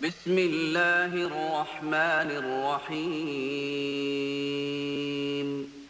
بسم الله الرحمن الرحيم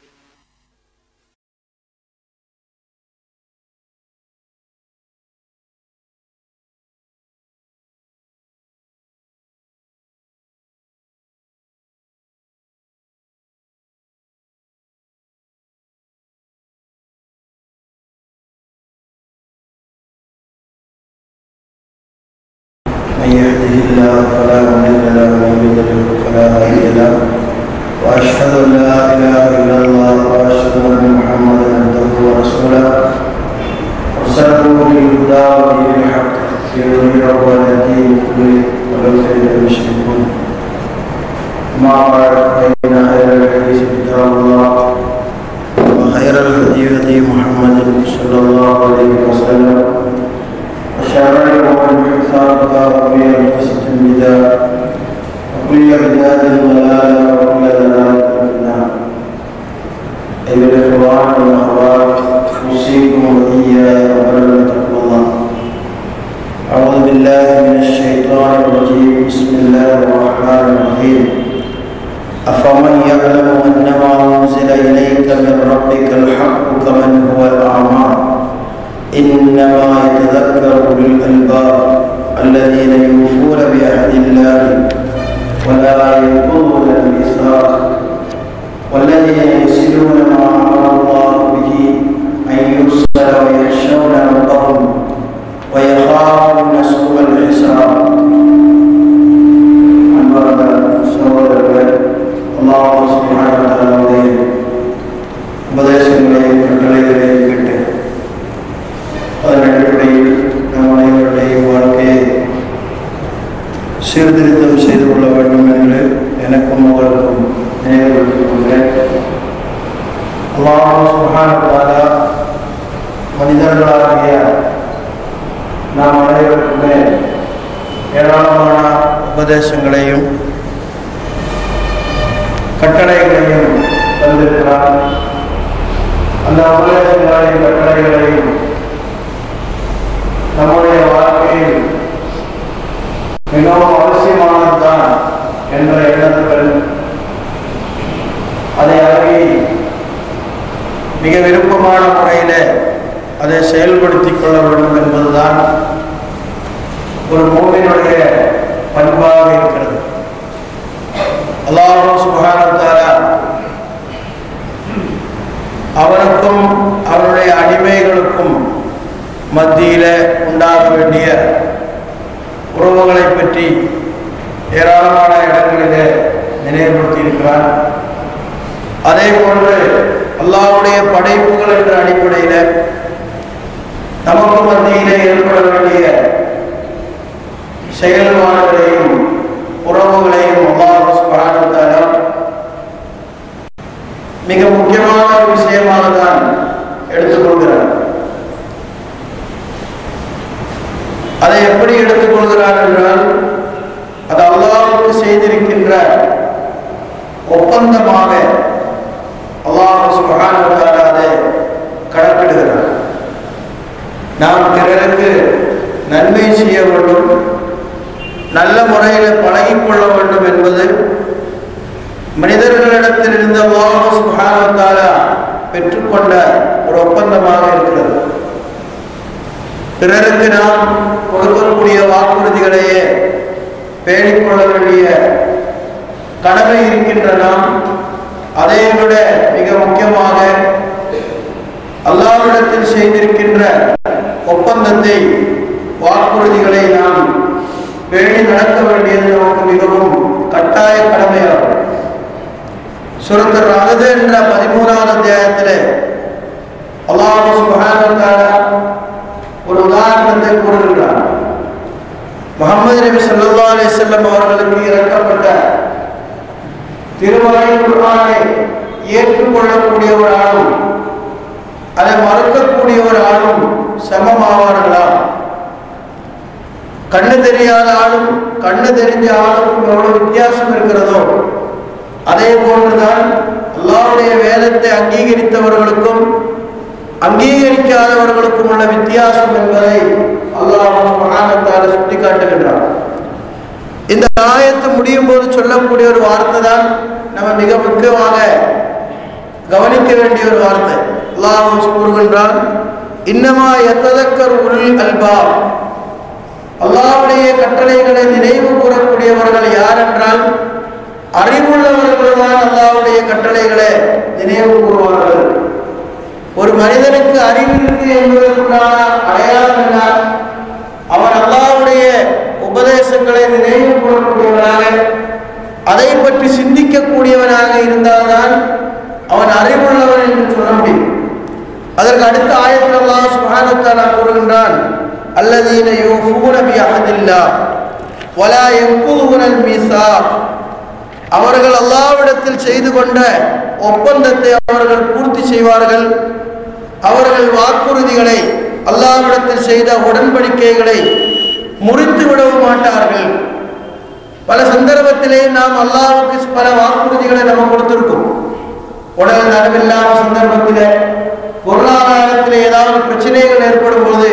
من يهده الله فلا مضل له ومن يضلل فلا هادي له واشهد ان لا اله الا الله واشهد ان محمدا عبده ورسوله ارسله بالهدى ودين الحق ليظهره على الدين كله ولو كره المشركون ما بعد فان خير الحديث كتاب الله وخير الهدي هدي محمد صلى الله عليه وسلم وشر الأمور محدثاتها وكل محدثة بدعة وكل بدعة ضلالة وكل ضلالة في النار أيها الإخوان والأخوات أوصيكم وإياي أولا بتقوى الله أعوذ بالله من الشيطان الرجيم بسم الله الرحمن الرحيم أفمن يعلم أنما أنزل إليك من ربك الحق كمن هو أعمى إنما يتذكر أولو الألباب الذين يوفون بعهد الله ولا ينقضون الميثاق والذين يصلون ما أمر الله به أن يرسل ويخشون ربهم ويخافون سوء الحساب அன்பார்ந்த சகோதரர்களே அல்லாஹ் சுப்ஹானஹு வ தஆலாவுடைய உபதேசங்களையும் கட்டளைகளையும் கேட்டு அதன் அடிப்படையில் நம் அனைவருடைய வாழ்க்கையை சீர்திருத்தம் செய்து கொள்ள வேண்டும் என்று எனக்கும் அவருக்கும் நினைவுபடுத்திக் கொள்கிறேன் அல்லாஹ் சுப்ஹானஹு வ தஆலா மனிதர்களாகிய நாம் அனைவருக்குமே ஏராளமான உபதேசங்களையும் கட்டளைகளையும் தந்திருக்கிறார் அந்த உபதேசங்களையும் கட்டளைகளையும் நம்முடைய வாழ்க்கையில் மிகவும் அவசியமானதுதான் என்ற எண்ணத்துடன் அதை அழகி மிக விருப்பமான முறையில் அதை செயல்படுத்திக் கொள்ள வேண்டும் என்பதுதான் ஒரு மூவினுடைய பண்பாக இருக்கிறது அல்லாஹ் சுகானத்தால அவனுக்கும் அவனுடைய அடிமைகளுக்கும் மத்தியில உண்டாக வேண்டிய உறவுகளை பற்றி ஏராளமான இடங்களிலே நினைவுபடுத்தி இருக்கிறான் அதே போன்று அல்லாவுடைய படைப்புகள் என்ற அடிப்படையில் நமக்கு மத்தியிலே ஏற்பட வேண்டிய செயல்பாடுகளையும் உறவுகளையும் அல்லாஹ் சுபானத்தால மிக முக்கியமான ஒரு விஷயமாக தான் எடுத்துக்கொள்கிறார் அதை எப்படி எடுத்துக்கொள்கிறார் என்றால் அது அல்லாஹுக்கு செய்திருக்கின்ற ஒப்பந்தமாக அல்லாஹ் சுகானத்தால் அதை கணக்கிடுகிறார் நாம் பிறருக்கு நன்மை செய்ய வேண்டும் நல்ல முறையில் பழகிக்கொள்ள வேண்டும் என்பது மனிதர்களிடத்தில் இருந்த அல்லாஹ் சுகானத்தால பெற்றுக்கொண்ட ஒரு ஒப்பந்தமாக இருக்கிறது பிறருக்கு நாம் கொடுக்கக்கூடிய வாக்குறுதிகளையே பேணிக்கொள்ள வேண்டிய கடமை இருக்கின்ற நாம் அதை விட மிக முக்கியமாக அல்லாவிடத்தில் செய்திருக்கின்ற ஒப்பந்தத்தை வாக்குறுதிகளை நாம் பேணி நடக்க வேண்டியது நமக்கு மிகவும் கட்டாய கடமையாகும் சுரந்தர் அகது என்ற பதிமூணாவது அத்தியாயத்தில் அல்லாஹ் சுகானத்தால ஒரு உதாரணத்தை கூறுகின்றார் முகமது நபி சல்லா அலி செல்லம் அவர்களுக்கு இறக்கப்பட்ட திருமலை குர்ஆனை ஏற்றுக்கொள்ளக்கூடிய ஒரு ஆளும் அதை மறுக்கக்கூடிய ஒரு ஆளும் சமமாவார்களா கண்ணு தெரியாத ஆளும் கண்ணு தெரிஞ்ச ஆளுக்கும் எவ்வளவு வித்தியாசம் இருக்கிறதோ அதே போன்றுதான் அல்லாவுடைய வேதத்தை அங்கீகரித்தவர்களுக்கும் அங்கீகரிக்காதவர்களுக்கும் உள்ள வித்தியாசம் என்பதை அல்லாஹ் சுப்ஹானஹு வ தஆலா சுட்டிக்காட்டுகின்றார் இந்த ஆயத்து முடியும் போது சொல்லக்கூடிய ஒரு வார்த்தை தான் நம்ம மிக முக்கியமாக கவனிக்க வேண்டிய ஒரு வார்த்தை அல்லாஹ் கூறுகின்றான் இன்னமா எத்ததக்கர் உள் அல்பாப் அல்லாஹ்வுடைய கட்டளைகளை நினைவு கூறக்கூடியவர்கள் யார் என்றால் அறிவுள்ளவர்கள் தான் அல்லாஹ்வுடைய கட்டளைகளை நினைவு கூறுவார்கள் ஒரு மனிதனுக்கு அறிவு இருக்கு என்பதற்குண்டான அடையாளம் என்ன அவன் அல்லாஹ்வுடைய உபதேசங்களை நினைவு கூறக்கூடியவனாக அதை பற்றி சிந்திக்கக்கூடியவனாக இருந்தால்தான் அவன் அறிவுள்ளவன் என்று சொல்ல முடியும் அதற்கு அடுத்த ஆயத்தில் அல்லாஹ் சுப்ஹானஹு வ தஆலா கூறுகின்றான் அல்லதீன யூஃபூன பி அஹதில்லாஹ் வலா யன்குதுன அல் மீசாக் அவர்கள் அல்லாஹ்விடத்தில் செய்து கொண்ட ஒப்பந்தத்தை அவர்கள் பூர்த்தி செய்வார்கள் அவர்கள் வாக்குறுதிகளை அல்லாஹ்விடத்தில் செய்த உடன்படிக்கைகளை முறித்து விடவும் மாட்டார்கள் பல சந்தர்ப்பத்திலே நாம் அல்லாஹ்வுக்கு பல வாக்குறுதிகளை நம்ம கொடுத்திருக்கோம் உடல் நலமில்லாத சந்தர்ப்பத்தில் பொருளாதாரத்தில் ஏதாவது பிரச்சனைகள் ஏற்படும் போது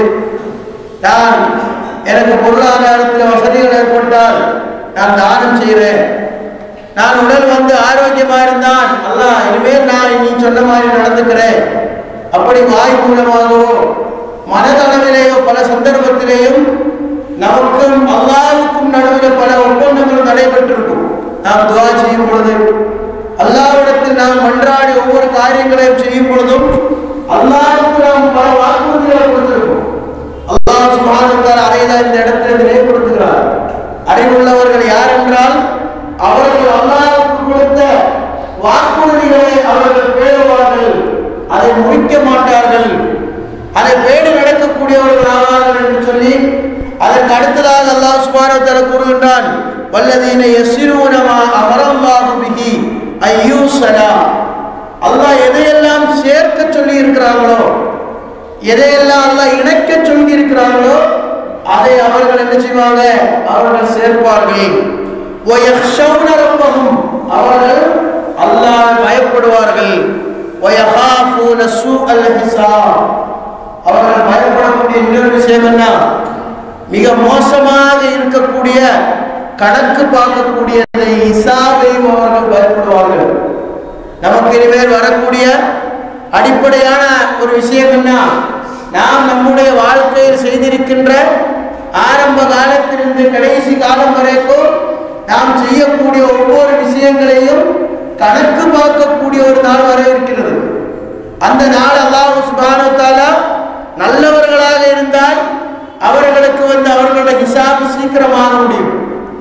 நான் எனக்கு பொருளாதாரத்தில் வசதிகள் ஏற்பட்டால் நான் தானம் செய்கிறேன் நான் உடல் வந்து ஆரோக்கியமா இருந்தான் அல்லாஹ் இனிமேல் நான் நீ சொன்ன மாதிரி நடந்துக்கிறேன் அப்படி வாய் மூலமாகவோ மனதளவிலேயோ பல சந்தர்ப்பத்திலேயும் நமக்கும் அல்லாஹ்வுக்கும் நடுவில் பல ஒப்பந்தங்கள் நடைபெற்றிருக்கும் நாம் துவா செய்யும் பொழுது அல்லாஹ்விடத்தில் நாம் மன்றாடி ஒவ்வொரு காரியங்களையும் செய்யும் பொழுதும் அல்லாஹ்வுக்கு நாம் பல வாக்குறுதிகளை கொடுத்திருக்கோம் அல்லாஹ் சுப்ஹானஹு வ தஆலா அதை தான் இந்த இடத்துல நினைவுபடுத்துகிறார் அறிவுள்ளவர்கள் யார் என்றால் அவர்கள் அல்லாஹ்வுக்கு கொடுத்த வாக்குறுதிகளை அவர்கள் பேணுவார்கள் அதை முடிக்க மாட்டார்கள் அதை பேணி நடக்கக்கூடியவர்கள் ஆவார்கள் என்று சொல்லி அதற்கு அடுத்ததாக அல்லாஹ் சுப்ஹானஹு வ தஆலா கூறுகின்றான் வல்லதீன யஸ்ஸிரூனமா அமரல்லாஹு பிஹி ஐயூசலா அல்லாஹ் எதையெல்லாம் சேர்க்க சொல்லி இருக்கிறார்களோ எதையெல்லாம் அல்லாஹ் இணைக்க சொல்லி இருக்கிறார்களோ அதை அவர்கள் என்ன செய்வாங்க அவர்கள் சேர்ப்பார்கள் وَيَخْشَوْنَ رَبَّهُمْ அவர்கள் அல்லாஹ் பயப்படுவார்கள் وَيَخَافُونَ سُوءَ الْحِسَابِ அவர்கள் பயப்படக்கூடிய இன்னொரு விஷயம் என்ன மிக மோசமாக இருக்கக்கூடிய கணக்கு பார்க்கக்கூடிய இந்த இசாவையும் அவர்கள் பயப்படுவார்கள் நமக்கு இனிமேல் வரக்கூடிய அடிப்படையான ஒரு விஷயம் என்ன நாம் நம்முடைய வாழ்க்கையில் செய்திருக்கின்ற ஆரம்ப காலத்திலிருந்து கடைசி காலம் வரைக்கும் நாம் செய்யக்கூடிய ஒவ்வொரு விஷயங்களையும் கணக்கு பார்க்கக்கூடிய ஒரு நாள் வர இருக்கிறது அந்த நாள் அல்லாஹ் சுப்ஹானஹு வ தஆலா நல்லவர்களாக இருந்தால் அவர்களுக்கு வந்து அவர்களுடைய ஹிசாபு சீக்கிரமாக முடியும்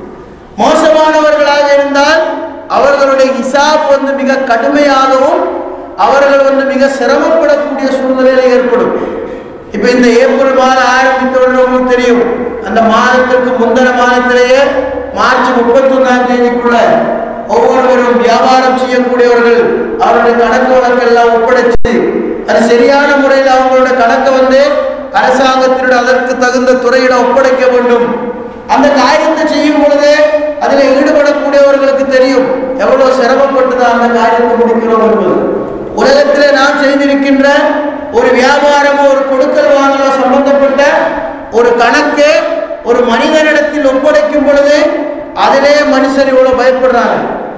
மோசமானவர்களாக இருந்தால் அவர்களுடைய ஹிசாப் வந்து மிக கடுமையாகவும் அவர்கள் வந்து மிக சிரமப்படக்கூடிய சூழ்நிலையில ஏற்படும் இப்ப இந்த ஏப்ரல் மாதம் ஆரம்பித்தவுடன் உங்களுக்கு தெரியும் அந்த மாதத்திற்கு முந்தின மாதத்திலேயே மார்ச் முப்பத்தி ஒன்றாம் தேதிக்குள்ள ஒவ்வொருவரும் வியாபாரம் செய்யக்கூடியவர்கள் அவருடைய கணக்கு வழக்கெல்லாம் ஒப்படைச்சு அது சரியான முறையில் அவங்களோட கணக்கை வந்து அரசாங்கத்தினுடைய அதற்கு தகுந்த துறையிடம் ஒப்படைக்க வேண்டும் அந்த காரியத்தை செய்யும் பொழுதே அதில் ஈடுபடக்கூடியவர்களுக்கு தெரியும் எவ்வளவு சிரமப்பட்டு தான் அந்த காரியத்தை முடிக்கிறோம் என்பது உலகத்திலே நாம் செய்திருக்கின்ற ஒரு வியாபாரமோ ஒரு கொடுக்கல் வாங்கலோ சம்பந்தப்பட்ட ஒரு கணக்கு ஒரு மனிதனிடத்தில் ஒப்படைக்கும் பொழுது அதிலே மனுஷர் இவ்வளவு பயப்படுறாங்க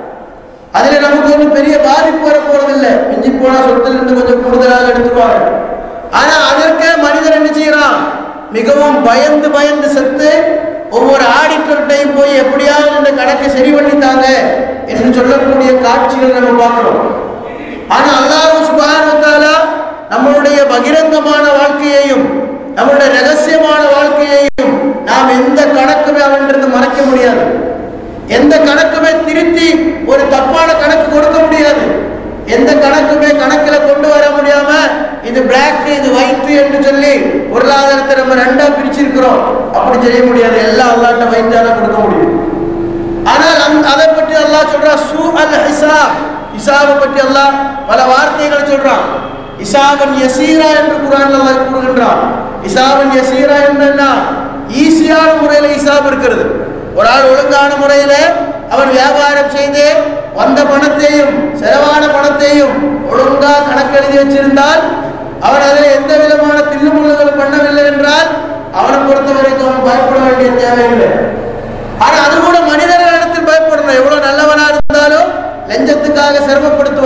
அதுல நமக்கு ஒன்றும் பெரிய பாதிப்பு வர போறதில்லை மிஞ்சி போனா சொத்துல இருந்து கொஞ்சம் கூடுதலாக எடுத்துருவாங்க ஆனா அதற்கே மனிதன் என்ன செய்யறான் மிகவும் பயந்து பயந்து செத்து ஒவ்வொரு ஆடிட்டர்கிட்டையும் போய் எப்படியாவது இந்த கணக்கை சரி பண்ணித்தாங்க என்று சொல்லக்கூடிய காட்சிகள் நம்ம பார்க்கிறோம் ஆனா அல்லாஹ் சுப்ஹானஹு வ தஆலா நம்மளுடைய பகிரங்கமான வாழ்க்கையையும் நம்மளுடைய ரகசியமான வாழ்க்கையையும் நாம் எந்த கணக்குமே அவன்றிருந்து மறைக்க முடியாது எந்த கணக்குமே திருத்தி ஒரு தப்பான கணக்கு கொடுக்க முடியாது எந்த கணக்குமே கணக்குல கொண்டு வர முடியாம இது பிளாக் இது ஒயிட் என்று சொல்லி பொருளாதாரத்தை நம்ம ரெண்டா பிரிச்சிருக்கிறோம் அப்படி செய்ய முடியாது எல்லாம் அல்லாட்ட வைத்தால கொடுக்க முடியும் ஆனால் அந்த- அதை பற்றி அல்லாஹ் சொல்றான் சூ அல் ஹிசாப் ஹிசாபை பற்றி அல்லாஹ் பல வார்த்தைகளை சொல்றான் இசாபன் யசீரா என்று குரான் அல்லாஹ் கூறுகின்றான் இசாபன் யசீரா என்று என்ன ஈஸியான முறையில் இசாப் இருக்கிறது ஒரு ஆள் ஒழுங்கான முறையில் அவன் வியாபாரம் செய்து வந்த பணத்தையும் செலவான பணத்தையும் ஒழுங்கா கணக்கு எழுதி வச்சிருந்தால் அவன் அதில் எந்த விதமான தில்லுமுள்ளுகள் பண்ணவில்லை என்றால் அவனை பொறுத்த வரைக்கும் அவன் பயப்பட வேண்டிய தேவையில்லை ஆனா அது கூட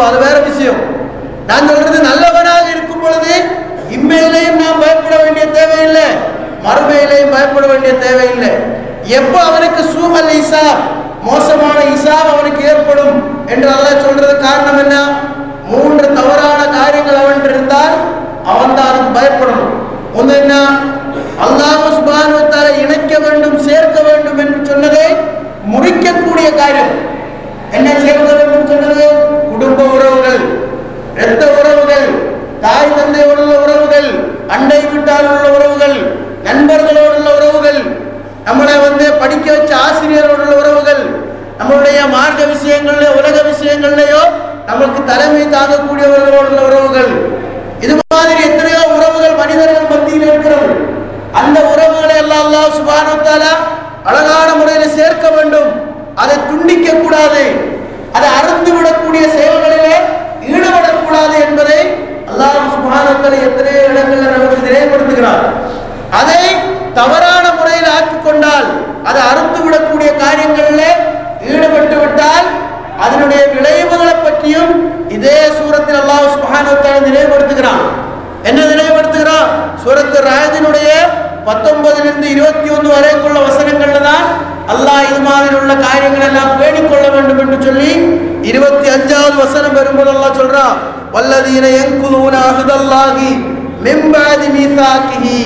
பயப்படுறோம் அது வேற விஷயம் நான் சொல்றது நல்லவனாக இருக்கும் பொழுது இம்மையிலையும் நாம் பயப்பட வேண்டிய தேவையில்லை மறுமையிலையும் பயப்பட வேண்டிய தேவையில்லை எப்போ அவனுக்கு சூமல் இசா மோசமான இசா அவனுக்கு ஏற்படும் என்று அல்லாஹ் சொல்றது காரணம் என்ன மூன்று தவறான காரியங்கள் அவன் இருந்தால் அவன் தான் அதுக்கு பயப்படணும் ஒன்று என்ன அல்லாஹ் சுப்ஹானஹு வ தஆலா இணைக்க வேண்டும் சேர்க்க வேண்டும் என்று சொன்னதை முறிக்கக்கூடிய காரியம் என்ன சேர்க்க வேண்டும் சொன்னது குடும்ப உறவுகள் இரத்த உறவுகள் தாய் தந்தையோடு உள்ள உறவுகள் அண்டை வீட்டால் உள்ள உறவுகள் நண்பர்களோடு உள்ள உறவுகள் நம்மளை வந்து படிக்க வச்ச ஆசிரியரோடு உள்ள உறவுகள் நம்மளுடைய மார்க்க விஷயங்கள்ல உலக விஷயங்கள்லயோ நமக்கு தலைமை தாங்கக்கூடியவர்களோடு உள்ள உறவுகள் இது மாதிரி எத்தனையோ உறவுகள் மனிதர்கள் மத்தியில் இருக்கிறது அந்த உறவுகளை எல்லாம் அல்லாஹ் சுப்ஹானஹு வ தஆலா அழகான முறையில் சேர்க்க வேண்டும் அதை துண்டிக்க கூடாது அதை அறுந்து விடக்கூடிய செயல்களிலே ஈடுபடக்கூடாது என்பதை அல்லாஹ் சுப்ஹானஹு வ தஆலா எத்தனையோ இடங்களில் நமக்கு நினைவுபடுத்துகிறார் அதை தவறான முறையில் ஆக்கிக் கொண்டால் அதை அறுத்து விடக்கூடிய காரியங்களிலே ஈடுபட்டு விட்டால் அதனுடைய விளைவுகளை பற்றியும் இதே சூரத்தில் அல்லாஹ் சுப்ஹானஹு வ தஆலா நினைவுபடுத்துகிறான் என்ன நினைவுபடுத்துகிறான் சூரத்து ராஜினுடைய பத்தொன்பதிலிருந்து இருபத்தி ஒன்று வரைக்குள்ள வசனங்கள்ல தான் அல்லாஹ் இது மாதிரி உள்ள காரியங்கள் எல்லாம் பேணிக் கொள்ள வேண்டும் என்று சொல்லி இருபத்தி அஞ்சாவது வசனம் வரும்போது அல்லாஹ் சொல்றான் வல்லதீன யன்குலூன அஹ்தல்லாஹி மின் பஅதி மீசாக்கிஹி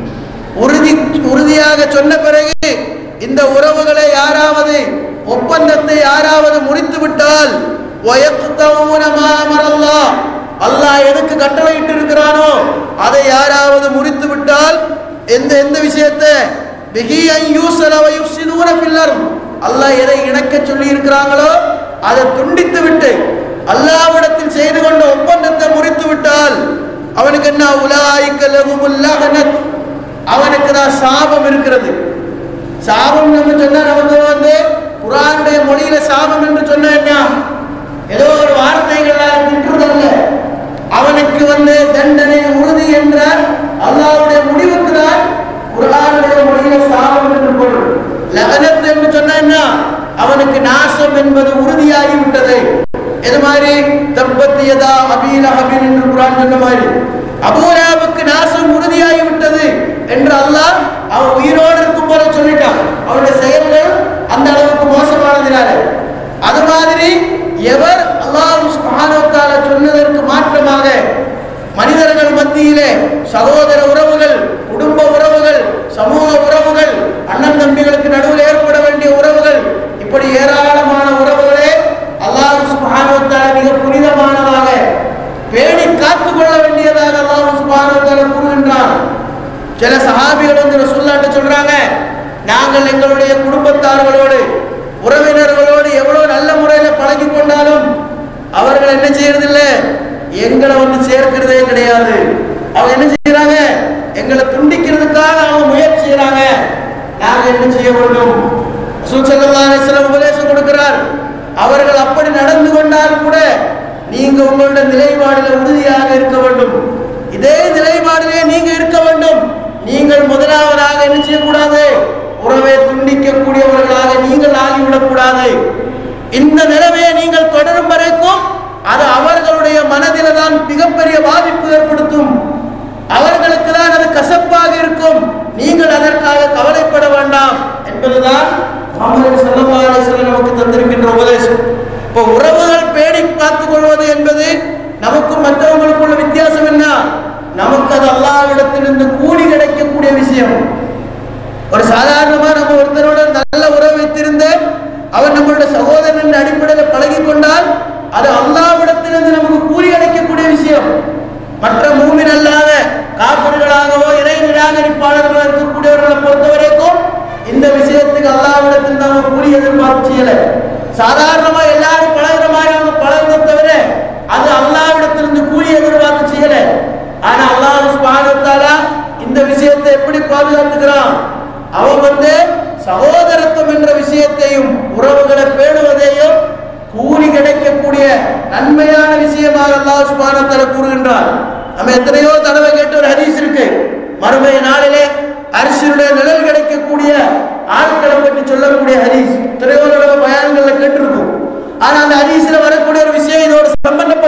உறுதி உறுதியாக சொன்ன பிறகு இந்த உறவுகளை யாராவது ஒப்பந்தத்தை யாராவது முறித்து விட்டால் வயக்தவுன மா அமரல்லாஹ் அல்லாஹ் எதுக்கு கட்டளையிட்டு இருக்கிறானோ அதை யாராவது முறித்து விட்டால் எந்த எந்த விஷயத்தை பிகி அன் யூஸல வ யுஃப்ஸிதூன ஃபில் அர்த் அல்லாஹ் எதை இணக்க சொல்லி இருக்கிறாங்களோ அதை துண்டித்து விட்டு அல்லாஹ்விடத்தில் செய்து கொண்ட ஒப்பந்தத்தை முறித்து விட்டால் அவனுக்கு என்ன உலாய்க்க லஹுமுல் லஹனத் அவனுக்கு தான் சாபம் இருக்கிறது சாபம் நம்ம சொன்னா நமக்கு வந்து குரானுடைய மொழியில சாபம் என்று சொன்னா என்ன ஏதோ ஒரு வார்த்தைகளால் திட்டுறதல்ல அவனுக்கு வந்து தண்டனை உறுதி என்ற அல்லாஹ்வுடைய முடிவுக்கு தான் குரானுடைய மொழியில சாபம் என்று பொருள் லகனத் என்று சொன்னா என்ன அவனுக்கு நாசம் என்பது உறுதியாகி விட்டது இது மாதிரி தப்பத்தியதா அபீல அபீல் என்று குரான் சொன்ன மாதிரி அபூலாவுக்கு நாசம் உறுதியாகி விட்டது என்று அல்லாஹ் அவன் உயிரோடு இருக்கும் போல சொல்லிட்டான் அவனுடைய செயல்கள் அந்த அளவுக்கு மோசமானதினால அது மாதிரி எவர் அல்லாஹ் சுப்ஹானஹு வ தஆலா சொன்னதற்கு மாற்றமாக மனிதர்கள் மத்தியிலே சகோதர உறவுகள் குடும்ப உறவுகள் சமூக உறவுகள் அண்ணன் தம்பிகளுக்கு நடுவில் ஏற்பட வேண்டிய உறவுகள் இப்படி ஏராளமான உறவுகளே அல்லாஹ் சுப்ஹானஹு வ தஆலா மிக புனிதமானதாக பேணி காத்துக் கொள்ள வேண்டியதாக அல்லாஹ் சுப்ஹானஹு வ தஆலா கூறுகின்றான் சில சஹாபிகள் வந்து ரசூலுல்லாஹ்ட்ட சொல்றாங்க நாங்கள் எங்களுடைய குடும்பத்தார்களோடு உறவினர்களோடு எவ்வளவு நல்ல முறையில பழகி கொண்டாலும் அவர்கள் என்ன செய்யறதில்ல எங்களை வந்து சேர்க்கிறதே கிடையாது அவங்க என்ன செய்யறாங்க எங்களை துண்டிக்கிறதுக்காக அவங்க முயற்சி செய்யறாங்க நாங்க என்ன செய்ய வேண்டும் ரசூல் ஸல்லல்லாஹு அலைஹி வஸல்லம் உபதேசம் கொடுக்கிறார் அவர்கள் அப்படி நடந்து கொண்டால் கூட நீங்க உங்களோட நிலைப்பாடில் உறுதியாக இருக்க வேண்டும் இதே நிலைப்பாடிலே நீங்க இருக்க வேண்டும் நீங்கள் முதலாவதாக என்ன செய்யக்கூடாது உறவை துண்டிக்கக்கூடியவர்களாக நீங்கள் ஆகிவிடக் கூடாது இந்த நிலைமையை நீங்கள் தொடரும் வரைக்கும் அது அவர்களுடைய மனதில தான் மிகப்பெரிய பாதிப்பு ஏற்படுத்தும் அவர்களுக்கு தான் அது கசப்பாக இருக்கும் நீங்கள் அதற்காக கவலைப்பட வேண்டாம் என்பதுதான் முகமது ஸல்லல்லாஹு அலைஹி வஸல்லம் நமக்கு தந்திருக்கின்ற உபதேசம் இப்போ உறவுகள் பேணி காத்துக் கொள்வது என்பது நமக்கும் மற்றவங்களுக்குள்ள வித்தியாசம் என்ன நமக்கு அது அல்லாஹ்விடத்திலிருந்து கூலி கிடைக்கக்கூடிய விஷயம் ஒரு சாதாரணமா நம்ம ஒருத்தரோட நல்ல உறவு வைத்திருந்து அவர் நம்மளுடைய சகோதரன் என்ற அடிப்படையில் பழகி கொண்டால் அது அல்லாவிடத்திலிருந்து நமக்கு கூலி கிடைக்கக்கூடிய விஷயம் மற்ற மூமின் அல்லாத காப்பர்களாகவோ இறை நிராகரிப்பாளர்களோ இருக்கக்கூடியவர்களை பொறுத்த வரைக்கும் இந்த விஷயத்துக்கு அல்லாவிடத்தில் நாம கூலி எதிர்பார்ப்பு செய்யல சாதாரணமா எல்லாரும் பழகுற மாதிரி அவங்க பழகுறத தவிர அது அல்லாவிடத்திலிருந்து கூலி எதிர்பார்த்து செய்யல ஆனா அல்லாஹ் சுப்ஹானஹு வ தஆலா இந்த விஷயத்தை எப்படி பாதுகாத்துக்கிறான் அவன் வந்து சகோதரத்துவம் என்ற விஷயத்தையும் உறவுகளை பேணுவதையும் கூலி கிடைக்கக்கூடிய நன்மையான விஷயமாக அல்லாஹ் சுப்ஹானஹு வ தஆலா கூறுகின்றான் நம்ம எத்தனையோ தடவை கேட்ட ஒரு ஹதீஸ் இருக்கு மறுமை நாளிலே அரிசியுடைய நிழல் கிடைக்கக்கூடிய ஆட்களை பற்றி சொல்லக்கூடிய ஹதீஸ் எத்தனையோ தடவை பயான்கள்ல கேட்டிருக்கும் ஆனா அந்த ஹதீஸ்ல வரக்கூடிய ஒரு விஷயம் இதோட சம்பந்தப்பட்ட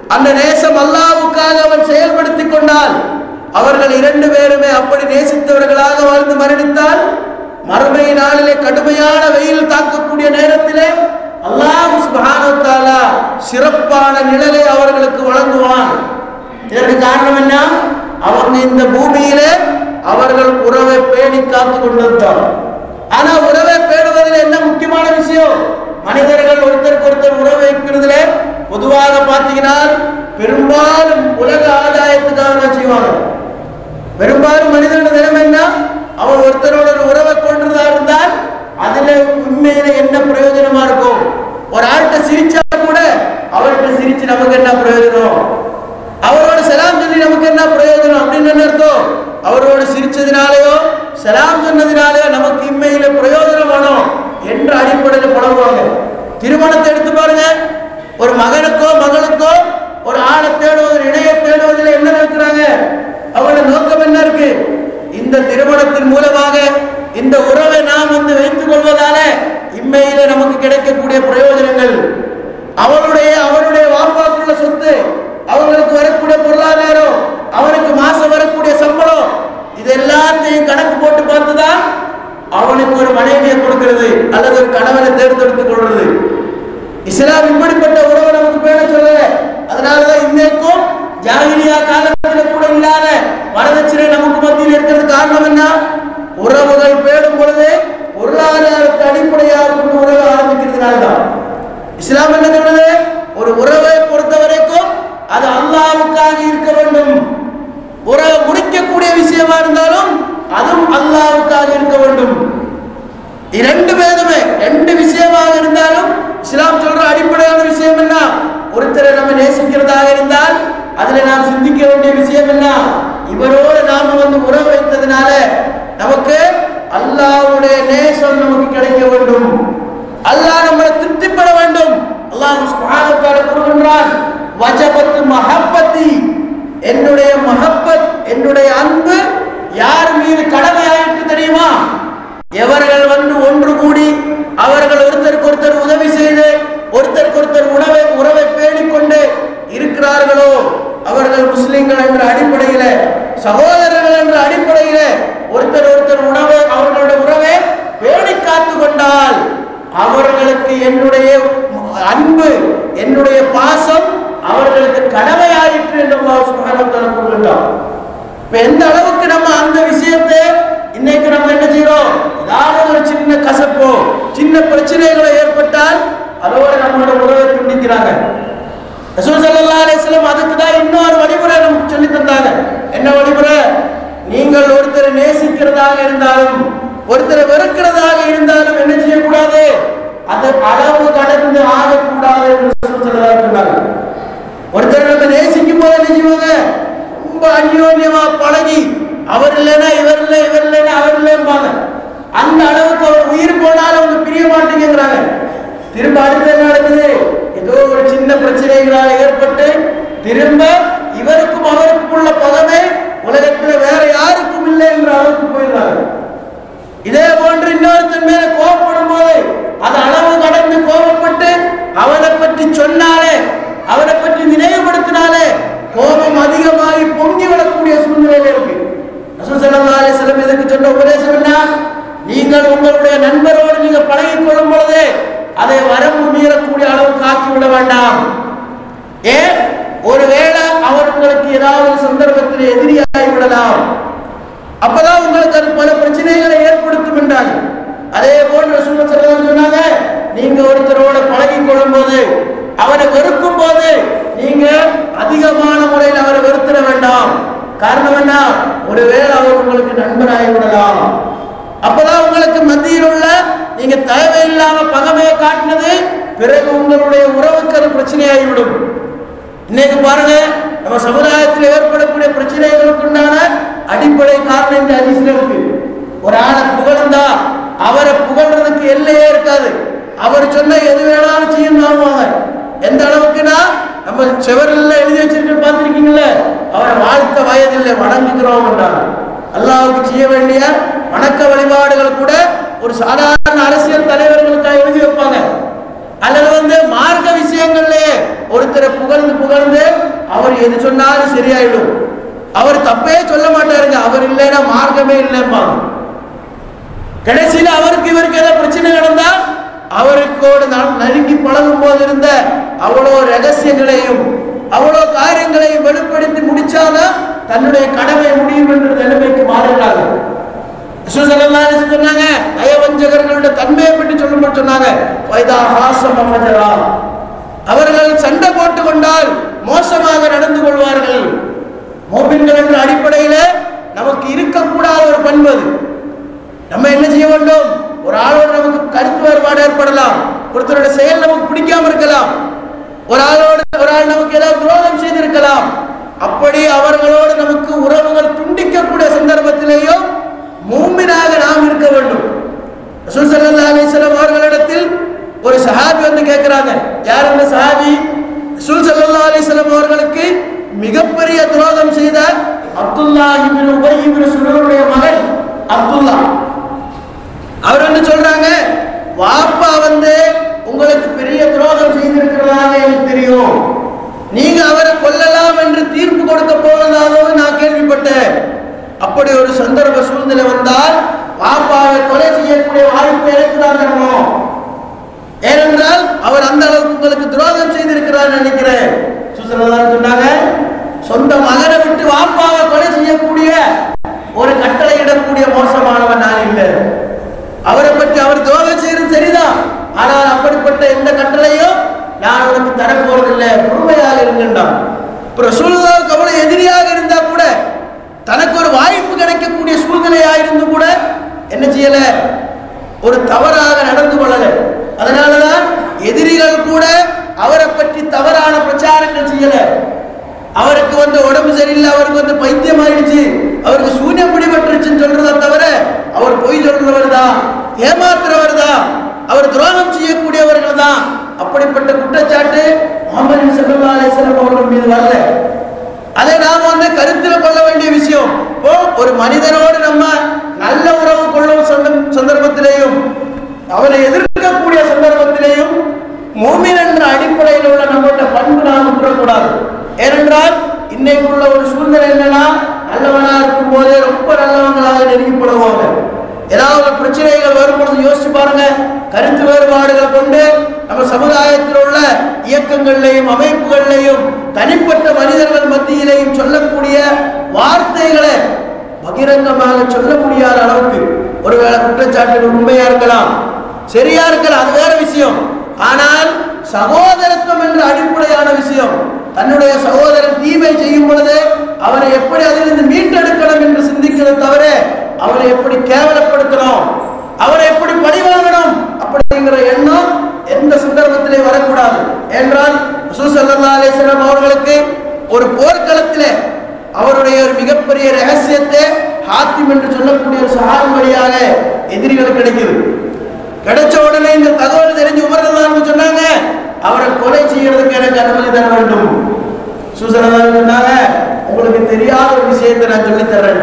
அந்த நேசம் அல்லாவுக்காக அவன் செயல்படுத்திக் கொண்டால் அவர்கள் இரண்டு பேருமே அப்படி நேசித்தவர்களாக வாழ்ந்து மரணித்தால் மறுமை நாளிலே கடுமையான வெயில் தாக்கக்கூடிய நேரத்திலே அல்லாஹ் சுப்ஹானஹு வ தஆலா சிறப்பான நிழலை அவர்களுக்கு வழங்குவான் இதற்கு காரணம் என்ன அவங்க இந்த பூமியிலே அவர்கள் உறவை பேணி காத்து கொண்டிருந்தார் ஆனா உறவை பேணுவதில் என்ன முக்கியமான விஷயம் மனிதர்கள் ஒருத்தருக்கு ஒருத்தர் உறவு வைக்கிறதுல பொதுவாக பார்த்தீங்கன்னா பெரும்பாலும் உலக ஆதாயத்துக்காக தான் செய்வாங்க பெரும்பாலும் மனிதனோட நிலைமை என்ன அவன் ஒருத்தரோட ஒரு உறவை கொண்டதா இருந்தால் அதுல உண்மையில என்ன பிரயோஜனமா இருக்கும் ஒரு ஆள்கிட்ட சிரிச்சா கூட அவர்கிட்ட சிரிச்சு நமக்கு என்ன பிரயோஜனம் அவரோட சலாம் சொல்லி நமக்கு என்ன பிரயோஜனம் அப்படின்னு என்ன அர்த்தம் அவரோட சிரிச்சதினாலேயோ சலாம் சொன்னதினாலேயோ நமக்கு இம்மையில பிரயோஜனம் வேணும் என்ற அடிப்படையில் பழகுவாங்க திருமணத்தை எடுத்து பாருங்க ஒரு மகனுக்கோ மகளுக்கோ ஒரு ஆளை தேடுவது இணைய தேடுவதில் என்ன நினைக்கிறாங்க அவங்களோட நோக்கம் என்ன இருக்கு இந்த திருமணத்தின் மூலமாக இந்த உறவை நாம் வந்து வைத்துக் கொள்வதால இம்மையில நமக்கு கிடைக்கக்கூடிய பிரயோஜனங்கள் அவளுடைய அவருடைய வாப்பாக்குள்ள சொத்து அவங்களுக்கு வரக்கூடிய பொருளாதாரம் அவனுக்கு மாசம் வரக்கூடிய சம்பளம் இது எல்லாத்தையும் கணக்கு போட்டு பார்த்துதான் அவனுக்கு ஒரு மனைவியை கொடுக்கிறது அல்லது ஒரு கணவனை தேர்ந்தெடுத்துக் கொள்வது இஸ்லாம் இப்படிப்பட்ட உறவை நமக்கு பேண சொல்லல அதனாலதான் இன்னைக்கும் ஜாகிலியா காலத்தில் கூட இல்லாத வரதட்சணை நமக்கு மத்தியில் இருக்கிறது காரணம் என்ன உறவுகள் பேடும் பொழுது பொருளாதாரத்தை அடிப்படையாக கொண்டு உறவு ஆரம்பிக்கிறதுனால தான் இஸ்லாம் என்ன சொல்றது ஒரு உறவை பொறுத்த வரைக்கும் அது அல்லாவுக்காக இருக்க வேண்டும் உறவை முடிக்கக்கூடிய விஷயமா இருந்தாலும் அதுவும் அல்லாவுக்காக இருக்க வேண்டும் இரண்டு பேருமே ரெண்டு விஷயமாக இருந்தாலும் இஸ்லாம் சொல்ற அடிப்படையான விஷயம் என்ன ஒருத்தரை நம்ம நேசிக்கிறதாக இருந்தால் அதுல நாம் சிந்திக்க வேண்டிய விஷயம் என்ன இவரோடு நாம வந்து உறவு வைத்ததுனால நமக்கு அல்லாஹ்வுடைய நேசம் நமக்கு கிடைக்க வேண்டும் அல்லாஹ் நம்மளை திருப்திப்பட வேண்டும் அல்லாஹ் சுப்ஹானஹு வ தஆலா கூறுகின்றான் வஜபத்து மஹப்பத்தி என்னுடைய மஹப்பத் என்னுடைய அன்பு யார் மீது கடமையாயிற்று தெரியுமா எவர்கள் வந்து ஒன்று கூடி அவர்கள் ஒருத்தருக்கு ஒருத்தர் உதவி செய்து ஒருத்தருக்கு ஒருத்தர் உணவை உறவை பேணிக்கொண்டு இருக்கிறார்களோ அவர்கள் முஸ்லிம்கள் என்ற அடிப்படையில சகோதரர்கள் என்ற அடிப்படையில ஒருத்தர் ஒருத்தர் உணவை அவர்களுடைய உறவை பேணி காத்து கொண்டால் அவர்களுக்கு என்னுடைய அன்பு என்னுடைய பாசம் அவர்களுக்கு கடமையாயிற்று என்று அல்லாஹ் சுப்ஹானஹு வ தஆலா கூறுகின்றார் இப்ப எந்த அளவுக்கு நம்ம அந்த விஷயத்தை இன்னைக்கு நம்ம என்ன செய்யறோம் ஏதாவது ஒரு சின்ன கசப்போ சின்ன பிரச்சனைகளோ ஏற்பட்டால் அதோட நம்மளோட உறவை துண்டிக்கிறாங்க ரசூல் ஸல்லல்லாஹு அலைஹி வஸல்லம் அதுக்கு தான் இன்னொரு வழிமுறை நமக்கு சொல்லி தந்தாங்க என்ன வழிமுறை நீங்கள் ஒருத்தரை நேசிக்கிறதாக இருந்தாலும் ஒருத்தரை வெறுக்கிறதாக இருந்தாலும் என்ன செய்யக்கூடாது அது அளவு கடந்து ஆகக்கூடாது என்று ரசூல் ஸல்லல்லாஹு அலைஹி வஸல்லம் சொன்னாங்க ஒருத்தர் நம்ம நேசிக்கும் போது என்ன செய்வாங்க ரொம்ப அந்யோன்யமா பழகி அவர் இல்லைன்னா இவர் இல்லை இவர் இல்லைன்னா அவர் இல்லைம்பாங்க அந்த அளவுக்கு அவர் உயிர் போனாலும் அவங்க பிரிய மாட்டேங்கிறாங்க திரும்ப அடுத்து என்ன நடக்குது ஏதோ ஒரு சின்ன பிரச்சனைகளால் ஏற்பட்டு திரும்ப இவருக்கும் அவருக்கும் உள்ள பகமே உலகத்துல வேற யாருக்கும் இல்லை என்ற அளவுக்கு போயிடுறாங்க இதே போன்று இன்னொருத்தன் மேல கோபப்படும் போது அது அளவு கடந்து கோபப்பட்டு அவனை பற்றி சொன்னாலே அவனை பற்றி நினைவுபடுத்தினாலே கோபம் அதிகமாகி பொங்கி விடக்கூடிய சூழ்நிலையில இருக்கு ரசூல் ஸல்லல்லாஹு அலைஹி வஸல்லம் இதற்கு சொன்ன உபதேசம் என்ன நீங்கள் உங்களுடைய நண்பரோடு நீங்க பழகிக் கொள்ளும் பொழுது அதை வரம்பு மீறக்கூடிய அளவுக்கு ஆக்கி விட வேண்டாம் ஏன் ஒருவேளை அவர் உங்களுக்கு ஏதாவது சந்தர்ப்பத்தில் எதிரியாகி விடலாம் அப்பதான் உங்களுக்கு அது பல பிரச்சனைகளை ஏற்படுத்தும் என்றாங்க அதே போன்று ரசூல் ஸல்லல்லாஹு சொன்னாங்க நீங்க ஒருத்தரோட பழகி கொள்ளும் போது அவரை வெறுக்கும் போது நீங்க அதிகமான முறையில் அவரை வெறுத்திட வேண்டாம் காரணம் என்ன ஒருவேளை அவர் உங்களுக்கு நண்பராகி விடலாம் அப்பதான் உங்களுக்கு மத்தியில் உள்ள நீங்க தேவையில்லாம பகமையை காட்டினது பிறகு உங்களுடைய உறவுக்கு அது பிரச்சனையாகிவிடும் இன்னைக்கு பாருங்க நம்ம சமுதாயத்தில் ஏற்படக்கூடிய பிரச்சனைகளுக்கு உண்டான அடிப்படை காரணம் இந்த அதிசயம் இருக்கு ஒரு ஆளை புகழ்ந்தா அவரை புகழ்றதுக்கு எல்லையே இருக்காது அவர் சொன்ன எது வேணாலும் செய்யணும் எந்த அளவுக்குன்னா நம்ம செவரில் எழுதி வச்சிருக்க பார்த்துருக்கீங்கல்ல அவரை வாழ்த்த வயதில்லை வணங்குகிறோம் என்றாங்க அல்லாவுக்கு செய்ய வேண்டிய வணக்க வழிபாடுகள் கூட ஒரு சாதாரண அரசியல் தலைவர்களுக்காக எழுதி வைப்பாங்க அல்லது வந்து மார்க்க விஷயங்கள்லயே ஒருத்தரை புகழ்ந்து புகழ்ந்து அவருக்கு எது சொன்னாலும் சரியாயிடும் அவர் தப்பே சொல்ல மாட்டாருங்க அவர் இல்லைன்னா மார்க்கமே இல்லைம்பாங்க கடைசியில் அவருக்கு இவருக்கு ஏதாவது பிரச்சனை நடந்தா அவருக்கோடு நாம் நெருங்கி பழகும் போது இருந்த அவ்வளோ ரகசியங்களையும் அவ்வளோ காரியங்களையும் வெளிப்படுத்தி முடிச்சாதான் தன்னுடைய கடமை முடியும் என்ற நிலைமைக்கு மாறுகிறாங்க ரசூலுல்லாஹி அலைஹி சொன்னாங்க நயவஞ்சகர்களுடைய தன்மையை பற்றி சொல்லும்போது சொன்னாங்க வைதா ஹாசம ஃபஜரா அவர்கள் சண்டை போட்டு கொண்டால் மோசமாக நடந்து கொள்வார்கள் மோபின்கள் என்ற அடிப்படையில் நமக்கு இருக்கக்கூடாத ஒரு பண்பு அது நம்ம என்ன செய்ய வேண்டும் ஒரு ஆளோடு நமக்கு கருத்து வேறுபாடு ஏற்படலாம் ஒருத்தருடைய செயல் நமக்கு பிடிக்காம இருக்கலாம் ஒரு ஆளோடு ஒரு ஆள் நமக்கு ஏதாவது துரோகம் செய்திருக்கலாம் அப்படி அவர்களோடு நமக்கு உறவுகள் துண்டிக்கக்கூடிய சந்தர்ப்பத்திலேயும் மூமினாக நாம் இருக்க வேண்டும் ரசூல் ஸல்லல்லாஹு அலைஹி வஸல்லம் அவர்களிடத்தில் ஒரு சஹாபி வந்து கேட்கிறாங்க யார் அந்த சஹாபி ரசூல் ஸல்லல்லாஹு அலைஹி வஸல்லம் அவர்களுக்கு மிகப்பெரிய துரோகம் செய்த அப்துல்லா இப்னு உபை இப்னு சுலூருடைய மகன் அப்துல்லா அவர் வந்து சொல்றாங்க வாப்பா வந்து உங்களுக்கு பெரிய துரோகம் செய்திருக்கிறதாக எனக்கு தெரியும் நீங்க அவரை கொல்லலாம் என்று தீர்ப்பு கொடுக்க போவதாகவும் நான் கேள்விப்பட்டேன் அப்படி ஒரு சந்தர்ப்ப சூழ்நிலை வந்தால் பாப்பாவை கொலை செய்யக்கூடிய வாய்ப்பு எனக்கு தான் தரணும் ஏனென்றால் அவர் அந்த அளவுக்கு உங்களுக்கு துரோகம் செய்திருக்கிறார் நினைக்கிறேன் சுசலதான் சொன்னாங்க சொந்த மகனை விட்டு வாப்பாவை கொலை செய்யக்கூடிய ஒரு கட்டளையிடக்கூடிய மோசமானவன் நான் இல்லை அவரை பற்றி அவர் துரோகம் செய்யறது சரிதான் ஆனால் அப்படிப்பட்ட எந்த கட்டளையும் நான் உனக்கு தரப்போறதில்லை பொறுமையாக இருக்கின்றான் இப்போ ரசூலுல்லாவுக்கு அவ்வளவு எதிரியாக இருந்தா கூட தனக்கு ஒரு வாய்ப்பு கிடைக்கக்கூடிய சூழ்நிலையா இருந்து கூட என்ன செய்யல ஒரு தவறாக நடந்து கொள்ளல அதனாலதான் எதிரிகள் கூட அவரை பற்றி தவறான பிரச்சாரங்கள் செய்யல அவருக்கு வந்து உடம்பு சரியில்லை அவருக்கு வந்து பைத்தியம் ஆயிடுச்சு அவருக்கு சூன்யம் பிடிபட்டுருச்சுன்னு சொல்றதை தவிர அவர் பொய் சொல்றவர் தான் ஏமாத்துறவர் தான் அவர் துரோகம் செய்யக்கூடியவர்கள் தான் அப்படிப்பட்ட குற்றச்சாட்டு முகமது சல்லா அலிஸ்லாம் அவர்கள் மீது வரல அதை நாம வந்து கருத்தில் கொள்ள வேண்டிய விஷயம் இப்போ ஒரு மனிதனோடு நம்ம நல்ல உறவு கொள்ளும் சந்த- சந்தர்ப்பத்திலேயும் அவனை எதிர்க்கக்கூடிய சந்தர்ப்பத்திலேயும் மூமின் என்ற அடிப்படையில் உள்ள நம்மளோட பண்பு நாம் விட்டுறக்கூடாது ஏனென்றால் இன்னைக்குள்ள ஒரு சூழ்நிலை என்னன்னா நல்லவனா இருக்கும் போதே ரொம்ப நல்லவங்களாக நெருங்கிப்படுவாங்க ஏதாவது ஒரு பிரச்சனைகள் வரும்பொழுது யோசிச்சு பாருங்க கருத்து வேறுபாடுகள் கொண்டு நம்ம சமுதாயத்தில் உள்ள இயக்கங்கள்லையும் அமைப்புகள்லையும் தனிப்பட்ட மனிதர்கள் மத்தியிலையும் சொல்லக்கூடிய வார்த்தைகளை பகிரங்கமாக சொல்ல முடியாத அளவுக்கு ஒருவேளை குற்றச்சாட்டுகள் உண்மையா இருக்கலாம் சரியா இருக்கலாம் அது வேற விஷயம் ஆனால் சகோதரத்துவம் என்ற அடிப்படையான விஷயம் தன்னுடைய சகோதரன் தீமை செய்யும் பொழுது அவரை எப்படி அதிலிருந்து மீட்டெடுக்கணும் என்று சிந்திக்கிறத தவிர அவரை எப்படி கேவலப்படுத்தணும் அவரை எப்படி பழி வாங்கணும் அப்படிங்கிற எண்ணம் எந்த சந்தர்ப்பத்திலே வரக்கூடாது என்றால் ரசூல் ஸல்லல்லாஹு அலைஹி வஸல்லம் அவர்களுக்கு ஒரு போர்க்களத்திலே அவருடைய ஒரு மிகப்பெரிய ரகசியத்தை ஹாத்திம் என்று சொல்லக்கூடிய ஒரு சஹாபி வழியாக எதிரிகள் கிடைக்குது கிடைச்ச உடனே இந்த தகவல் தெரிஞ்சு உமர்தான் சொன்னாங்க அவரை கொலை செய்யறதுக்கு எனக்கு அனுமதி தர வேண்டும் சுசலதான் சொன்னாங்க உங்களுக்கு தெரியாத ஒரு விஷயத்தை நான் சொல்லித் தர்றேன்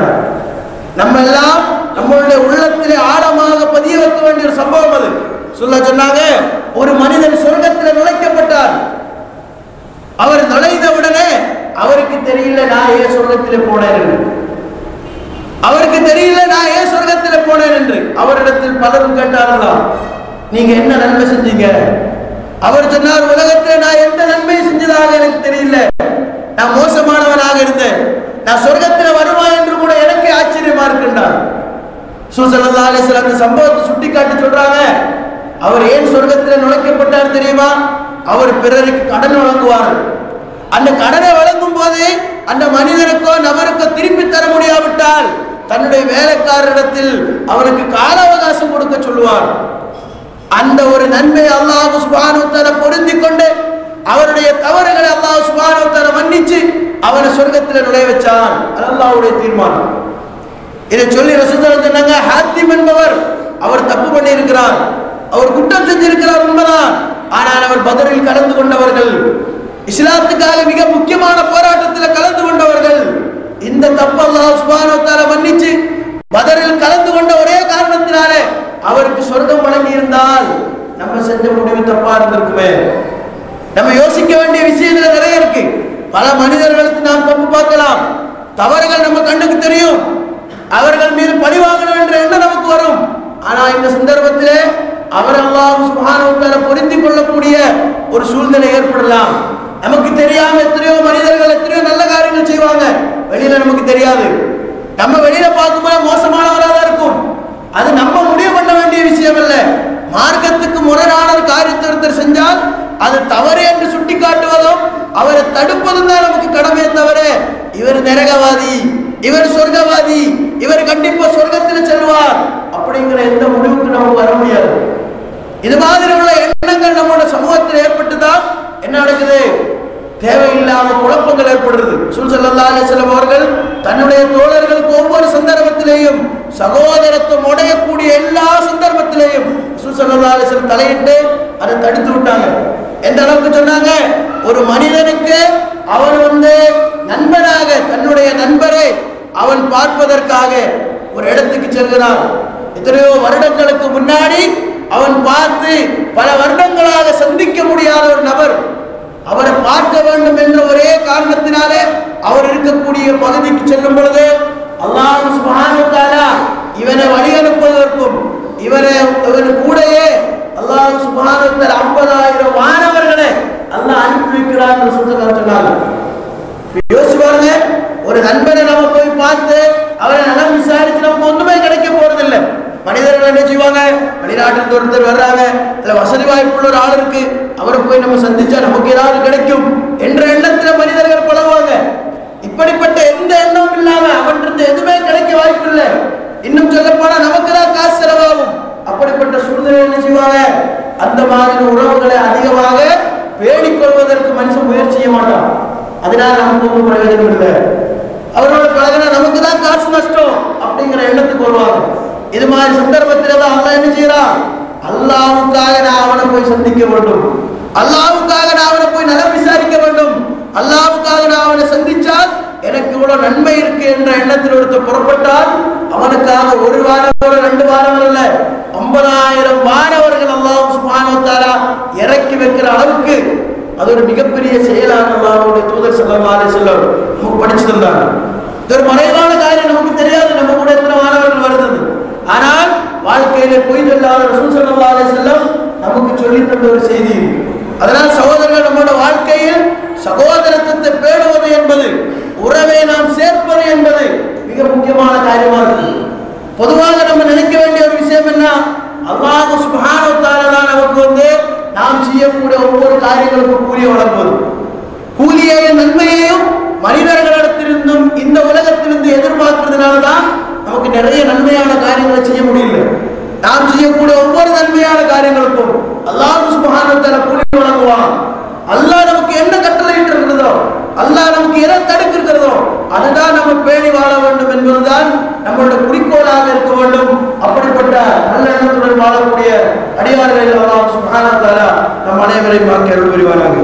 நம்ம எல்லாம் நம்மளுடைய உள்ளத்திலே ஆழமாக பதிய வைக்க வேண்டிய ஒரு சம்பவம் அது சொல்ல சொன்னாங்க ஒரு மனிதன் சொர்க்கத்தில் நுழைக்கப்பட்டார் அவர் நுழைந்த உடனே அவருக்கு தெரியல நான் ஏன் சொர்க்கத்திலே போனேன் என்று அவருக்கு தெரியல நான் ஏன் சொர்க்கத்திலே போனேன் என்று அவரிடத்தில் பலரும் கேட்டார்களாம் நீங்க என்ன நன்மை செஞ்சீங்க அவர் சொன்னார் உலகத்தில் நான் எந்த நன்மை செஞ்சதாக எனக்கு தெரியல நான் மோசமானவனாக இருந்தேன் நான் சொர்க்கத்தில் வருமா என்று கூட எனக்கே ஆச்சரியமா இருக்கின்றார் சூசல்லா அலிஸ்லாம் அந்த சம்பவத்தை சுட்டி காட்டி சொல்றாங்க அவர் ஏன் சொர்க்கத்தில் நுழைக்கப்பட்டார் தெரியுமா அவர் பிறருக்கு கடன் வழங்குவார் அந்த கடனை வழங்கும் போது அந்த மனிதனுக்கோ நபருக்கோ திருப்பி தர முடியாவிட்டால் தன்னுடைய வேலைக்காரரிடத்தில் அவனுக்கு கால அவகாசம் கொடுக்க சொல்லுவார் அந்த ஒரு நன்மை அல்லாஹ் சுபானுத்தர பொருந்தி கொண்டு அவருடைய தவறுகளை அல்லாஹ் சுபானுத்தர மன்னிச்சு அவனை சொர்க்கத்தில் நுழைய வச்சான் அது அல்லாஹ்வுடைய தீர்மானம் இதை சொல்லி ரசூலுல்லாஹி சொன்னாங்க ஹாத்திம் என்பவர் அவர் தப்பு பண்ணி இருக்கிறார் அவர் குற்றம் செஞ்சிருக்கிறார் உண்மைதான் ஆனால் அவர் பதரில் கலந்து கொண்டவர்கள் இஸ்லாத்துக்காக மிக முக்கியமான போராட்டத்தில் கலந்து கொண்டவர்கள் இந்த தப்பு அல்லாஹ் சுப்ஹானஹு வ தஆலா மன்னிச்சு பதரில் கலந்து கொண்ட ஒரே காரணத்தினாலே அவருக்கு சொர்க்கம் வழங்கி இருந்தால் நம்ம செஞ்ச முடிவு தப்பா இருந்திருக்குமே நம்ம யோசிக்க வேண்டிய விஷயங்கள் நிறைய இருக்கு பல மனிதர்களுக்கு நாம் தப்பு பார்க்கலாம் தவறுகள் நம்ம கண்ணுக்கு தெரியும் அவர்கள் மீது பழி வாங்கணும் என்ற எண்ணம் நமக்கு வரும் ஆனா இந்த சந்தர்ப்பத்திலே அவர் அல்லாஹ் சுபானவத்தால பொருந்திக் கொள்ளக்கூடிய ஒரு சூழ்நிலை ஏற்படலாம் நமக்கு தெரியாம எத்தனையோ மனிதர்கள் எத்தனையோ நல்ல காரியங்கள் செய்வாங்க வெளியில நமக்கு தெரியாது நம்ம வெளியில பார்க்கும்போது மோசமானவராக தான் இருக்கும் அது நம்ம முடிவு பண்ண வேண்டிய விஷயம் அல்ல மார்க்கத்துக்கு முரணான ஒரு காரியத்தை ஒருத்தர் செஞ்சால் அது தவறு என்று சுட்டி காட்டுவதும் அவரை தடுப்பதும் தான் நமக்கு கடமையே தவிர இவர் நரகவாதி இவர் சொர்க்கவாதி இவர் கண்டிப்பா சொர்க்கத்தில் செல்வார் அப்படிங்கிற எந்த முடிவுக்கு நமக்கு வர முடியாது இது மாதிரி உள்ள எண்ணங்கள் நம்மளோட சமூகத்தில் ஏற்பட்டுதான் என்ன நடக்குது தேவையில்லாம குழப்பங்கள் ஏற்படுறது சுல் சல்லா அலிஸ்லாம் அவர்கள் தன்னுடைய தோழர்களுக்கு ஒவ்வொரு சந்தர்ப்பத்திலேயும் சகோதரத்துவம் உடையக்கூடிய எல்லா சந்தர்ப்பத்திலேயும் சுல் சல்லா அலிஸ்லாம் தலையிட்டு அதை தடுத்து விட்டாங்க எந்த அளவுக்கு சொன்னாங்க ஒரு மனிதனுக்கு அவன் வந்து நண்பனாக தன்னுடைய நண்பரை அவன் பார்ப்பதற்காக ஒரு இடத்துக்கு செல்கிறான் எத்தனையோ வருடங்களுக்கு முன்னாடி அவன் பார்த்து பல வருடங்களாக சந்திக்க முடியாத ஒரு நபர் அவரை பார்க்க வேண்டும் என்ற ஒரே காரணத்தினாலே அவர் இருக்கக்கூடிய பகுதிக்கு செல்லும் பொழுது அல்லாஹ் சுப்ஹானஹு வ தஆலா இவனை வழி அனுப்புவதற்கும் இவனை இவன் கூடயே அல்லாஹ் சுப்ஹானஹு வ தஆலா 50000 மாணவர்களை அல்லாஹ் அனுப்பி வைக்கிறார் என்று சொன்னாங்க யோசிச்சு பாருங்க ஒரு நண்பனை நம்ம போய் பார்த்து அவரை நலம் விசாரிச்சு நமக்கு ஒண்ணுமே கிடைக்க போறதில்லை மனிதர்கள் என்ன செய்வாங்க வெளிநாட்டில் ஒருத்தர் வர்றாங்க இல்ல வசதி வாய்ப்புள்ள ஒரு ஆள் இருக்கு அவரை போய் நம்ம சந்திச்சா நமக்கு ஏதாவது கிடைக்கும் என்ற எண்ணத்துல மனிதர்கள் பழகுவாங்க இப்படிப்பட்ட எந்த எண்ணமும் இல்லாம அவன்கிட்ட எதுவுமே கிடைக்க வாய்ப்பு இல்லை இன்னும் சொல்ல போனா நமக்கு தான் காசு செலவாகும் அப்படிப்பட்ட சூழ்நிலை என்ன செய்வாங்க அந்த மாதிரி உறவுகளை அதிகமாக பேணிக் கொள்வதற்கு மனுஷன் முயற்சி செய்ய மாட்டான் அதனால நமக்கு ஒன்றும் பிரயோஜனம் இல்லை அவரோட பழகினா நமக்கு தான் காசு நஷ்டம் அப்படிங்கிற எண்ணத்துக்கு வருவாங்க இது மாதிரி சந்தர்ப்பத்தில் தான் அல்லாஹ் என்ன செய்யறான் அல்லாவுக்காக நான் அவனை போய் சந்திக்க வேண்டும் அல்லாவுக்காக நான் அவனை போய் நலம் விசாரிக்க வேண்டும் அல்லாவுக்காக நான் அவனை சந்திச்சால் எனக்கு இவ்வளவு நன்மை இருக்கு என்ற எண்ணத்தில் ஒருத்தர் புறப்பட்டால் அவனுக்காக ஒரு வாரம் ரெண்டு வாரம் அல்ல ஐம்பதாயிரம் மாணவர்கள் அல்லாஹ் சுப்ஹானஹு வ தஆலா இறக்கி வைக்கிற அளவுக்கு அது ஒரு மிகப்பெரிய செயலான அல்லாஹ்வுடைய தூதர் ஸல்லல்லாஹு அலைஹி வஸல்லம் நமக்கு படிச்சு தந்தாங்க இது ஒரு மறைவான காரியம் நமக்கு தெரியாது நம்ம கூட எத்தனை மாணவர்கள் வருது ஆனால் வாழ்க்கையில பொய் சொல்லாத ரசூல் ஸல்லல்லாஹு அலைஹி வஸல்லம் நமக்கு சொல்லி தந்த ஒரு செய்தி அதனால் சகோதரர்கள் நம்மளோட வாழ்க்கையில் சகோதரத்துவத்தை பேணுவது என்பது உறவை நாம் சேர்ப்பது என்பது மிக முக்கியமான காரியமா இருக்கு பொதுவாக நம்ம நினைக்க வேண்டிய ஒரு விஷயம் என்ன அல்லாஹ் சுப்ஹானஹு வ தஆலா தான் நமக்கு வந்து நாம் செய்யக்கூடிய ஒவ்வொரு காரியங்களுக்கும் கூலியை வழங்குவது கூலியையும் நன்மையையும் மனிதர்களிடத்திலிருந்தும் இந்த உலகத்திலிருந்து எதிர்பார்க்கிறதுனால தான் நமக்கு நிறைய நன்மையான காரியங்களை செய்ய முடியல நாம் செய்யக்கூடிய ஒவ்வொரு நன்மையான காரியங்களுக்கும் அல்லாஹ் சுப்ஹானஹு வ தஆலா கூலி வழங்குவான் அல்லாஹ் நமக்கு என்ன கட்டளையிட்டு இருக்கிறதோ அல்லாஹ் நமக்கு எதை தடுக்க இருக்கிறதோ அதுதான் நம்ம பேணி வாழ வேண்டும் என்பதுதான் நம்மளுடைய குறிக்கோளாக இருக்க வேண்டும் அப்படிப்பட்ட நல்ல எண்ணத்துடன் வாழக்கூடிய அடியார்களில் அல்லாஹ் சுப்ஹானஹு வ தஆலா நம் அனைவரையும் வாக்கி அருள் புரிவானாக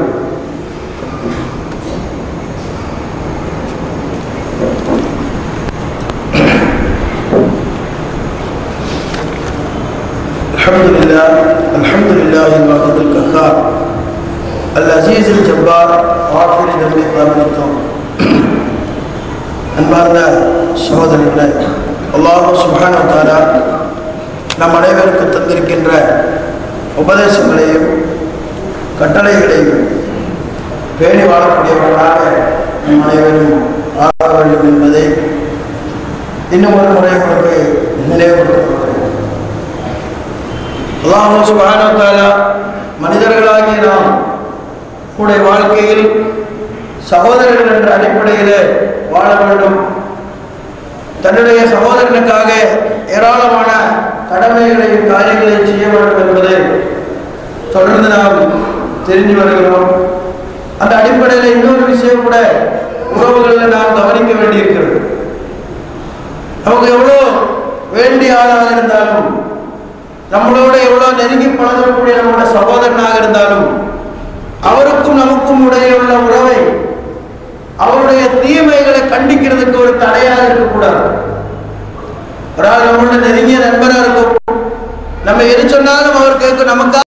الحمد لله الحمد لله الواحد القهار العزيز الجبار غافر ذنب قابل التوب அன்பார்ந்த சகோதரர்களே அல்லாஹ் சுப்ஹான தாரா நம் அனைவருக்கு தந்திருக்கின்ற உபதேசங்களையும் கட்டளைகளையும் பேணி வாழக்கூடியவர்களாக நம் அனைவரும் ஆக வேண்டும் என்பதை இன்னும் ஒரு முறை உங்களுக்கு நினைவுபடுத்தப்படுகிறேன் அல்லாஹ் சுப்ஹான தாரா மனிதர்களாகிய நாம் கூட வாழ்க்கையில் சகோதரர்கள் என்ற அடிப்படையில் வாழ வேண்டும் தன்னுடைய சகோதரனுக்காக ஏராளமான கடமைகளையும் காரியங்களையும் செய்ய வேண்டும் என்பதை தொடர்ந்து நாம் தெரிஞ்சு வருகிறோம் அந்த அடிப்படையில் இன்னொரு விஷயம் கூட உறவுகளில் நாம் கவனிக்க வேண்டியிருக்கிறது நமக்கு எவ்வளோ வேண்டிய ஆளாக இருந்தாலும் நம்மளோட எவ்வளோ நெருங்கி பழகக்கூடிய நம்மளோட சகோதரனாக இருந்தாலும் அவருக்கும் நமக்கும் இடையே உள்ள உறவை அவருடைய தீமைகளை கண்டிக்கிறதுக்கு ஒரு தடையாக இருக்கக்கூடாது ஒரு ஆள் நம்மளோட நெருங்கிய நண்பராக இருக்கும் நம்ம எது சொன்னாலும் அவர் கேட்கும் நமக்காக